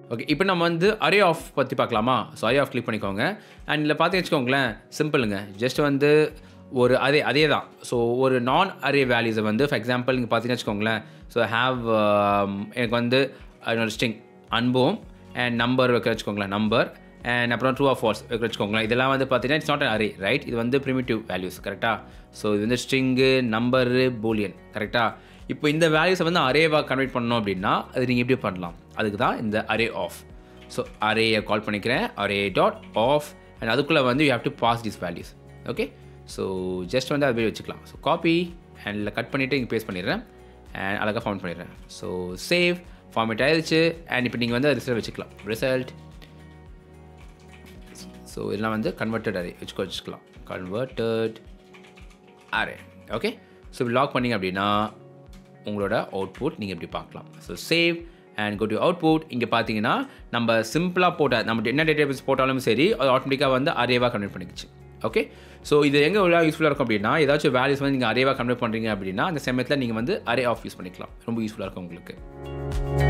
okay இப்போ நம்ம வந்து அரே ஆஃப் பற்றி பார்க்கலாமா ஸோ அரே ஆஃப் கிளிக் பண்ணிக்கோங்க அண்ட் இதில் பார்த்து வச்சுக்கோங்களேன் சிம்பிளுங்க ஜஸ்ட் வந்து ஒரு அதே அதே தான் ஸோ ஒரு நான் அரே வேல்யூஸை வந்து ஃபார் எக்ஸாம்பிள் நீங்கள் பார்த்தீங்கன்னு வச்சுக்கோங்களேன் ஸோ ஹாவ் எனக்கு வந்து என்னோட ஸ்ட்ரிங் அன்பும் அண்ட் நம்பர் வைக்க வச்சுக்கோங்களேன் நம்பர் அண்ட் அப்புறம் ட்ரூ ஆஃப் ஃபால்ஸ் வைக்க வச்சுக்கோங்களேன் இதெல்லாம் வந்து பார்த்தீங்கன்னா இட்ஸ் நாட் அரே ரைட் இது வந்து ப்ரிமிட்டிவ் வேல்யூஸ் கரெக்டாக ஸோ இது வந்து ஸ்ட்ரிங்கு நம்பரு பூலியன் கரெக்டாக இப்போ இந்த வேல்யூஸை வந்து அரேவாக கன்வெர்ட் பண்ணணும் அப்படின்னா அது நீங்கள் எப்படி பண்ணலாம் அதுக்கு தான் இந்த அரே ஆஃப் ஸோ அரேயை கால் பண்ணிக்கிறேன் அரே டாட் ஆஃப் அண்ட் அதுக்குள்ளே வந்து you have to pass this values okay so just வந்து அது வச்சுக்கலாம் ஸோ காப்பி அண்ட் கட் பண்ணிவிட்டு இங்கே பேஸ்ட் பண்ணிடுறேன் அண்ட் அழகாக ஃபார்ம் பண்ணிடுறேன் ஸோ சேவ் ஃபார்மேட் ஆயிடுச்சு அண்ட் இப்போ நீங்கள் வந்து ரிசல்ட் வச்சுக்கலாம் ரிசல்ட் ஸோ இதெல்லாம் வந்து கன்வெர்ட்டட் அரே வச்சுக்கோ வச்சுக்கலாம் கன்வெர்ட்டட் அரே ஓகே ஸோ இப்படி லாக் பண்ணிங்க அப்படின்னா உங்களோட அவுட்புட் நீங்கள் இப்படி பார்க்கலாம் so save and go to output இங்கே பார்த்தீங்கன்னா நம்ம சிம்பிளாக போட்ட நம்ம என்ன டேட்டாபேஸ் போட்டாலும் சரி அது ஆட்டோமேட்டிக்காக வந்து அரேவாக கன்வெர்ட் பண்ணிக்கிச்சு ஓகே ஸோ இது எங்கே எவ்வளோ யூஸ்ஃபுல்லாக இருக்கும் அப்படின்னா ஏதாச்சும் வேல்யூஸ் வந்து நீங்கள் அரேவாக கன்வெர்ட் பண்ணுறீங்க அப்படின்னா அந்த சமயத்தில் நீங்கள் வந்து அரே ஆஃப் யூஸ் பண்ணிக்கலாம் ரொம்ப யூஸ்ஃபுல்லாக இருக்கும் உங்களுக்கு